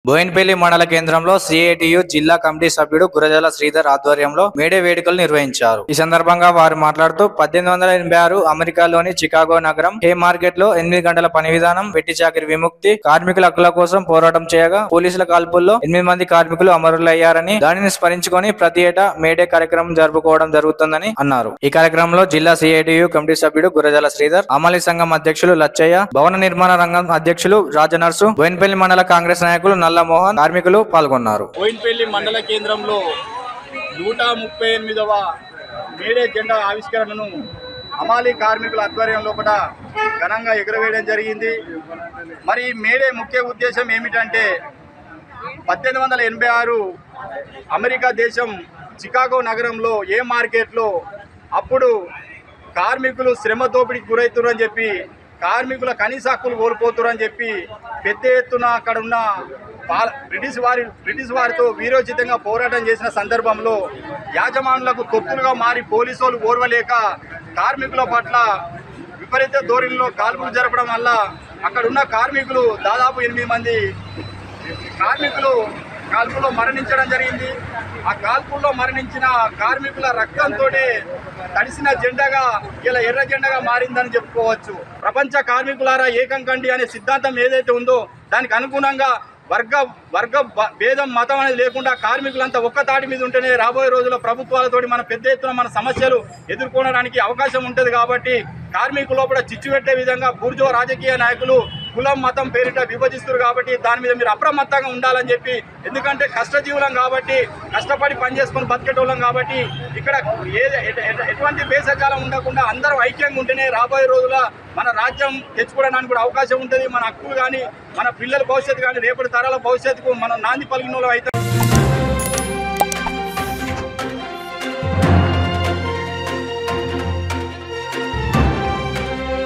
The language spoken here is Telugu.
బోయిన్పల్లి మండల కేంద్రంలో సిఐటియు జిల్లా కమిటీ సభ్యుడు గురజాల శ్రీధర్ ఆధ్వర్యంలో మేడే వేడుకలు నిర్వహించారు ఈ సందర్భంగా వారు మాట్లాడుతూ పద్దెనిమిది వందల ఎనభై ఆరు అమెరికాలోని చికాగో నగరం హే మార్కెట్ లో ఎనిమిది గంటల పని విధానం వెట్టి చాకిరి విముక్తి కార్మికుల హక్కుల కోసం పోరాటం చేయగా పోలీసుల కాల్పుల్లో ఎనిమిది మంది కార్మికులు అమరులయ్యారని దానిని స్మరించుకొని ప్రతి ఏటా మేడే కార్యక్రమం జరుపుకోవడం జరుగుతుందని అన్నారు ఈ కార్యక్రమంలో జిల్లా సిఐటియు కమిటీ సభ్యుడు గురజాల శ్రీధర్ అమలి సంఘం అధ్యక్షులు లచ్చయ్య భవన నిర్మాణ రంగం అధ్యక్షులు రాజనర్సు బోయిన్పల్లి మండల కాంగ్రెస్ నాయకులు నల్ల మోహన్ కార్మికులు పాల్గొన్నారు బోయిన్పల్లి మండల కేంద్రంలో నూట ముప్పై ఎనిమిదవ మేడే జెండా ఆవిష్కరణను అమాలి కార్మికుల ఆధ్వర్యంలో కూడా ఘనంగా ఎగురవేయడం జరిగింది మరి ఈ మేడే ముఖ్య ఉద్దేశం ఏమిటంటే పద్దెనిమిది వందల ఎనభై ఆరు అమెరికా దేశం చికాగో నగరంలో ఏ మార్కెట్లో అప్పుడు కార్మికులు శ్రమ దోపిడీకి గురవుతున్నారని చెప్పి కార్మికుల కనీస హక్కులు కోల్పోతున్నారని చెప్పి పెద్ద ఎత్తున అక్కడ ఉన్న పాల- బ్రిటిష్ వారి బ్రిటిష్ వారితో వీరోచితంగా పోరాటం చేసిన సందర్భంలో యాజమానులకు తొత్తులుగా మారి పోలీసు వాళ్ళు ఓర్వలేక కార్మికుల పట్ల విపరీత ధోరణిలో కాల్పులు జరపడం వల్ల అక్కడ ఉన్న కార్మికులు దాదాపు ఎనిమిది మంది కార్మికులు కాల్పుల్లో మరణించడం జరిగింది ఆ కాల్పుల్లో మరణించిన కార్మికుల రక్తంతో తడిసిన జెండాగా ఇలా ఎర్ర జెండాగా మారిందని చెప్పుకోవచ్చు ప్రపంచ కార్మికులారా ఏకం కండి అనే సిద్ధాంతం ఏదైతే ఉందో దానికి అనుగుణంగా వర్గ వర్గ బ- భేదం మతం అనేది లేకుండా కార్మికులంతా ఒక్క తాటి మీద ఉంటేనే రాబోయే రోజుల్లో ప్రభుత్వాలతోటి మన పెద్ద ఎత్తున మన సమస్యలు ఎదుర్కొనడానికి అవకాశం ఉంటుంది కాబట్టి కార్మికుల లోపల చిచ్చు పెట్టే విధంగా బూర్జో రాజకీయ నాయకులు కులం మతం పేరిట విభజిస్తారు కాబట్టి దాని మీద మీరు అప్రమత్తంగా ఉండాలని చెప్పి ఎందుకంటే కష్టజీవులం కాబట్టి కష్టపడి పని చేసుకొని బతికేటోళ్ళం కాబట్టి ఇక్కడ ఏ ఎట- ఎట- ఎటువంటి భేషజాలం ఉండకుండా అందరం ఐక్యంగా ఉంటేనే రాబోయే రోజుల మన రాజ్యం తెచ్చుకోవడానికి కూడా అవకాశం ఉంటుంది మన హక్కులు కానీ మన పిల్లల భవిష్యత్తు కానీ రేపటి తరాల భవిష్యత్తుకు మనం నాంది పలికిన వాళ్ళు అయితే